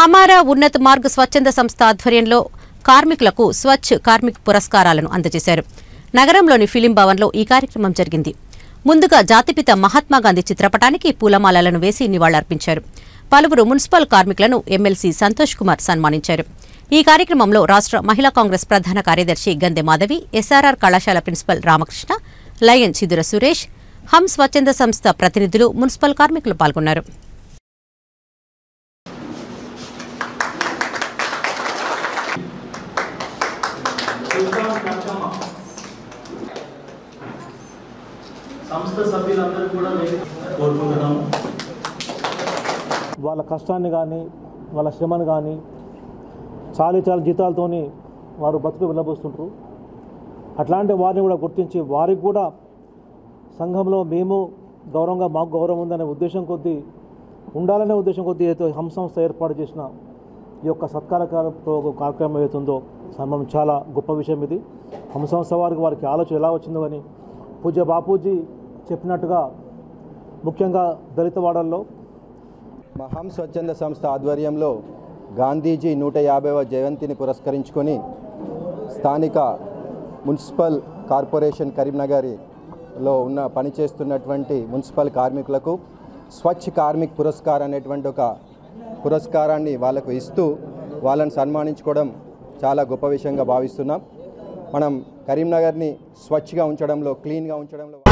హమారా ఉన్నత్ మార్గ్ స్వచ్ఛంద సంస్థ ఆధ్వర్యంలో కార్మికులకు స్వచ్ఛ్ కార్మిక్ పురస్కారాలను అందజేశారు నగరంలోని ఫిలిం భవన్లో ఈ కార్యక్రమం జరిగింది ముందుగా జాతిపిత మహాత్మాగాంధీ చిత్రపటానికి పూలమాలలను వేసి నివాళులర్పించారు పలువురు మున్సిపల్ కార్మికులను ఎమ్మెల్సీ సంతోష్ కుమార్ సన్మానించారు ఈ కార్యక్రమంలో రాష్ట్ర మహిళా కాంగ్రెస్ ప్రధాన కార్యదర్శి గందె మాధవి ఎస్ఆర్ఆర్ కళాశాల ప్రిన్సిపల్ రామకృష్ణ లయన్ చిదుర సురేష్ హమ్ స్వచ్ఛంద సంస్థ ప్రతినిధులు మున్సిపల్ కార్మికులు పాల్గొన్నారు సంస్థ సభ్యులందరూ కూడా వేదిక కోరుకుంటున్నాము వాళ్ళ కష్టాన్ని కానీ వాళ్ళ శ్రమను కానీ చాలి చాలి జీతాలతోని వారు బతుకు వెళ్ళబోస్తుంటారు అట్లాంటి వారిని కూడా గుర్తించి వారికి కూడా సంఘంలో మేము గౌరవంగా మాకు గౌరవం ఉందనే ఉద్దేశం కొద్దీ ఉండాలనే ఉద్దేశం కొద్దీ ఏదో హం సంస్థ ఏర్పాటు చేసిన ఈ యొక్క సత్కార కార- కార్యక్రమం ఏదైతుందో మనం చాలా గొప్ప విషయం ఇది హం సంస్థ వారికి వారికి ఆలోచన ఎలా వచ్చిందో అని పూజ్య బాపూజీ చెప్పినట్టుగా ముఖ్యంగా దళిత వాడల్లో మహాం స్వచ్ఛంద సంస్థ ఆధ్వర్యంలో గాంధీజీ నూట యాభైవ జయంతిని పురస్కరించుకొని స్థానిక మున్సిపల్ కార్పొరేషన్ కరీంనగర్లో ఉన్న పనిచేస్తున్నటువంటి మున్సిపల్ కార్మికులకు స్వచ్ఛ కార్మిక్ పురస్కార్ అనేటువంటి ఒక పురస్కారాన్ని వాళ్ళకు ఇస్తూ వాళ్ళని సన్మానించుకోవడం చాలా గొప్ప విషయంగా భావిస్తున్నాం మనం కరీంనగర్ని స్వచ్ఛగా ఉంచడంలో క్లీన్గా ఉంచడంలో